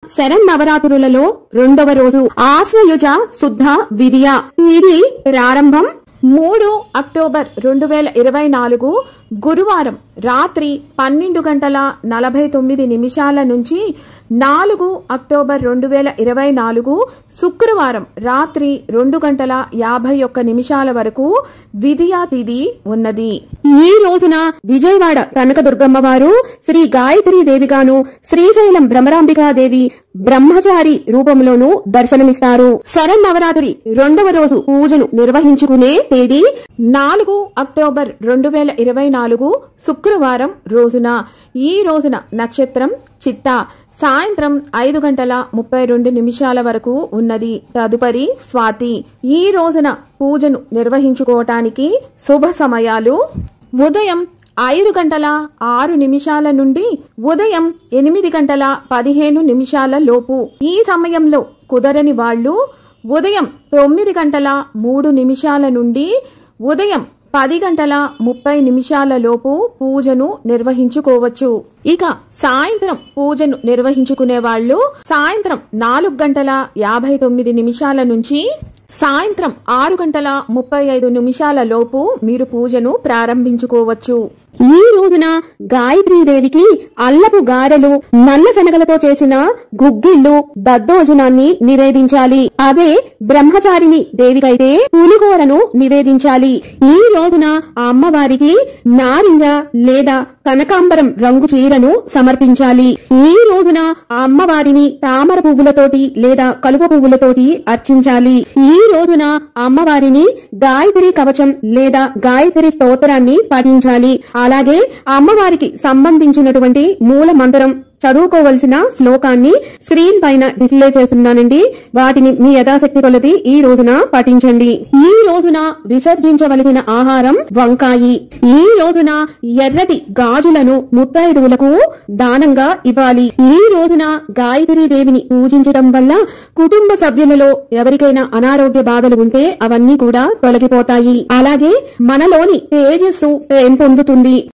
శరన్నవరాత్రులలో రెండవ రోజు ఆశ్వయుజ శుద్ధ విధియ ఇది ప్రారంభం మూడు అక్టోబర్ రెండు వేల ఇరవై నాలుగు గురువారం రాత్రి పన్నెండు గంటల నలభై తొమ్మిది నిమిషాల నుంచి నాలుగు అక్టోబర్ రెండు వేల ఇరవై నాలుగు శుక్రవారం రాత్రి రెండు గంటల యాభై ఒక్క నిమిషాల వరకు విధియా తిథి ఉన్నది ఈ రోజున విజయవాడ కనకదుర్గమ్మ వారు శ్రీ గాయత్రి దేవిగాను శ్రీశైలం భ్రమరాంబికాదేవి బ్రహ్మచారి రూపంలోనూ దర్శనమిస్తారు శరన్నవరాత్రి రెండవ రోజు పూజను నిర్వహించుకునే తేదీ నాలుగు అక్టోబర్ రెండు వేల ఇరవై నాలుగు శుక్రవారం రోజున ఈ రోజున నక్షత్రం చిత్తా సాయంత్రం ఐదు గంటల ముప్పై రెండు నిమిషాల వరకు ఉన్నది తదుపరి స్వాతి ఈ రోజున పూజను నిర్వహించుకోవటానికి శుభ సమయాలు ఉదయం ఐదు గంటల ఆరు నిమిషాల నుండి ఉదయం ఎనిమిది గంటల పదిహేను నిమిషాల లోపు ఈ సమయంలో కుదరని వాళ్ళు ఉదయం తొమ్మిది గంటల మూడు నిమిషాల నుండి ఉదయం పది గంటల ముప్పై నిమిషాల లోపు పూజను నిర్వహించుకోవచ్చు ఇక సాయంత్రం పూజను నిర్వహించుకునే వాళ్ళు సాయంత్రం నాలుగు గంటల యాభై తొమ్మిది నిమిషాల నుంచి సాయంత్రం ఆరు గంటల ముప్పై ఐదు నిమిషాల లోపు మీరు పూజను ప్రారంభించుకోవచ్చు ఈ రోజున గాయత్రీదేవికి అల్లపు గారెలు నల్ల శనగలతో చేసిన గుగ్గిళ్ళు దద్దోజనాన్ని నివేదించాలి అదే బ్రహ్మచారిని దేవికైతే పులిహోరను నివేదించాలి ఈ రోజున ఆ అమ్మవారికి నారింజ లేదా కనకాంబరం రంగు చీరను సమర్పించాలి ఈ రోజున ఆ అమ్మవారిని తామర పువ్వులతోటి లేదా కలువ పువ్వులతోటి అర్చించాలి ఈ రోజున ఆ అమ్మవారిని గాయత్రి కవచం లేదా గాయత్రి స్తోత్రాన్ని పఠించాలి అలాగే ఆ అమ్మవారికి సంబంధించినటువంటి మూల మంత్రం చదువుకోవలసిన శ్లోకాన్ని స్క్రీన్ పైన డిస్ప్లే చేస్తున్నానండి వాటిని మీ యథాశక్తి కొలది ఈ రోజున పఠించండి ఈ రోజున విసర్జించవలసిన ఆహారం వంకాయి ఈ రోజున ఎర్రటి గాజులను ముత్తైదువులకు దానంగా ఇవ్వాలి ఈ రోజున గాయత్రి దేవిని పూజించడం వల్ల కుటుంబ సభ్యులలో ఎవరికైనా అనారోగ్య బాధలు ఉంటే అవన్నీ కూడా తొలగిపోతాయి అలాగే మనలోని తేజస్సు పెంపొందుతుంది